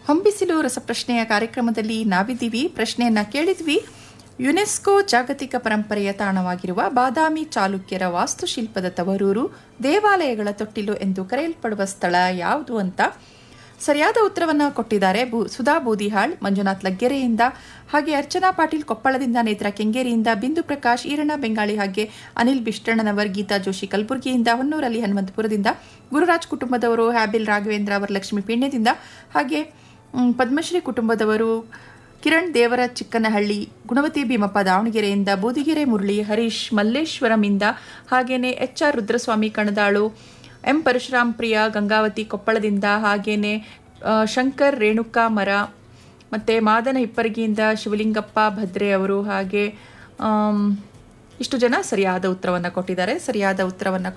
ಹೊಂಬಿಸಿಲು ರಸಪ್ರಶ್ನೆಯ ಕಾರ್ಯಕ್ರಮದಲ್ಲಿ ನಾವಿದ್ದೀವಿ ಪ್ರಶ್ನೆಯನ್ನ ಕೇಳಿದ್ವಿ ಯುನೆಸ್ಕೋ ಜಾಗತಿಕ ಪರಂಪರೆಯ ತಾಣವಾಗಿರುವ ಬಾದಾಮಿ ಚಾಲುಕ್ಯರ ವಾಸ್ತುಶಿಲ್ಪದ ತವರೂರು ದೇವಾಲಯಗಳ ತೊಟ್ಟಿಲು ಎಂದು ಕರೆಯಲ್ಪಡುವ ಸ್ಥಳ ಯಾವುದು ಅಂತ ಸರಿಯಾದ ಉತ್ತರವನ್ನು ಕೊಟ್ಟಿದ್ದಾರೆ ಬೂ ಸುಧಾ ಬೂದಿಹಾಳ್ ಮಂಜುನಾಥ್ ಲಗ್ಗೆರೆಯಿಂದ ಹಾಗೆ ಅರ್ಚನಾ ಪಾಟೀಲ್ ಕೊಪ್ಪಳದಿಂದ ನೇತ್ರ ಕೆಂಗೇರಿಯಿಂದ ಬಿಂದು ಪ್ರಕಾಶ್ ಈರಣ್ಣ ಬೆಂಗಾಳಿ ಹಾಗೆ ಅನಿಲ್ ಬಿಷ್ಟಣ್ಣನವರ್ ಗೀತಾ ಜೋಶಿ ಕಲಬುರಗಿಯಿಂದ ಹೊನ್ನೂರಲ್ಲಿ ಹನುಮಂತಪುರದಿಂದ ಗುರುರಾಜ್ ಕುಟುಂಬದವರು ಹ್ಯಾಬಿಲ್ ರಾಘವೇಂದ್ರ ವರಲಕ್ಷ್ಮಿ ಪೀಣ್ಯದಿಂದ ಹಾಗೆ ಮ್, ಪದ್ಮಶ್ರೀ ಕುಟುಂಬದವರು ಕಿರಣ್ ದೇವರ ಚಿಕ್ಕನಹಳ್ಳಿ ಗುಣವತಿ ಭೀಮಪ್ಪ ದಾವಣಗೆರೆಯಿಂದ ಬೂದಿಗೆರೆ ಮುರಳಿ ಹರೀಶ್ ಮಲ್ಲೇಶ್ವರಮಿಂದ ಹಾಗೇನೆ H R Rudraswamy Kanadalu M Parashuram Priya Gangavathi ಕೊಪ್ಪಳದಿಂದ ಹಾಗೇನೆ ಆ, ಶಂಕರ್ ರೇಣುಕಾ ಮರ ಮತ್ತು ಮಾದನ ಹಿಪ್ಪರಗಿಯಿಂದ ಶಿವಲಿಂಗಪ್ಪ ಭದ್ರೆ ಅವರು ಹಾಗೆ ಆಮ್, ಇಷ್ಟು ಜನ ಸರಿಯಾದ ಉತ್ತರವನ್ನು ಕೊಟ್ಟಿದ್ದಾರೆ ಸರಿಯಾದ ಉತ್ತರವನ್ನು